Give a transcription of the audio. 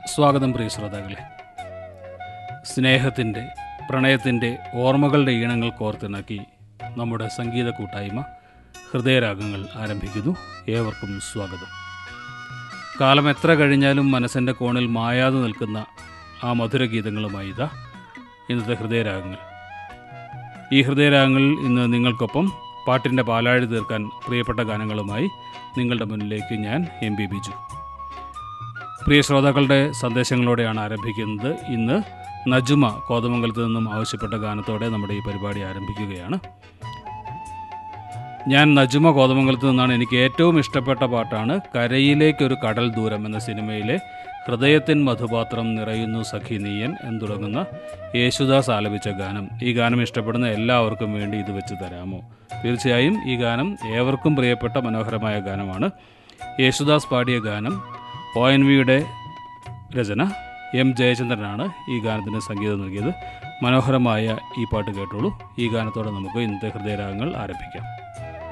സ്വാഗതം പ്രിയ ശ്രോതാക്കളെ സ്നേഹത്തിൻ്റെ പ്രണയത്തിൻ്റെ ഓർമ്മകളുടെ ഈണങ്ങൾ കോർത്തിണക്കി നമ്മുടെ സംഗീത കൂട്ടായ്മ ഹൃദയരാഗങ്ങൾ ആരംഭിക്കുന്നു ഏവർക്കും സ്വാഗതം കാലം എത്ര കഴിഞ്ഞാലും മനസ്സിൻ്റെ കോണിൽ മായാതെ നിൽക്കുന്ന ആ മധുരഗീതങ്ങളുമായി ഇതാ ഇന്നത്തെ ഹൃദയരാഗങ്ങൾ ഈ ഹൃദയരാഗങ്ങൾ ഇന്ന് നിങ്ങൾക്കൊപ്പം പാട്ടിൻ്റെ പാലാഴി തീർക്കാൻ പ്രിയപ്പെട്ട ഗാനങ്ങളുമായി നിങ്ങളുടെ മുന്നിലേക്ക് ഞാൻ എം ബി ബിജു പ്രിയ ശ്രോതാക്കളുടെ സന്ദേശങ്ങളോടെയാണ് ആരംഭിക്കുന്നത് ഇന്ന് നജുമ കോതമംഗലത്ത് നിന്നും ആവശ്യപ്പെട്ട ഗാനത്തോടെ നമ്മുടെ ഈ പരിപാടി ആരംഭിക്കുകയാണ് ഞാൻ നജുമ കോതമംഗലത്ത് നിന്നാണ് എനിക്ക് ഏറ്റവും ഇഷ്ടപ്പെട്ട പാട്ടാണ് കരയിലേക്കൊരു കടൽ ദൂരം എന്ന സിനിമയിലെ ഹൃദയത്തിൻ മധുപാത്രം നിറയുന്നു സഖി നീയൻ എന്ന് തുടങ്ങുന്ന യേശുദാസ് ആലപിച്ച ഗാനം ഈ ഗാനം ഇഷ്ടപ്പെടുന്ന എല്ലാവർക്കും വേണ്ടി ഇത് വെച്ച് തരാമോ തീർച്ചയായും ഈ ഗാനം ഏവർക്കും പ്രിയപ്പെട്ട മനോഹരമായ ഗാനമാണ് യേശുദാസ് പാടിയ ഗാനം ഒ എൻ വിയുടെ രചന എം ജയചന്ദ്രനാണ് ഈ ഗാനത്തിന് സംഗീതം നൽകിയത് മനോഹരമായ ഈ പാട്ട് കേട്ടോളൂ ഈ ഗാനത്തോടെ നമുക്ക് ഇന്നത്തെ ഹൃദയരാഗങ്ങൾ ആരംഭിക്കാം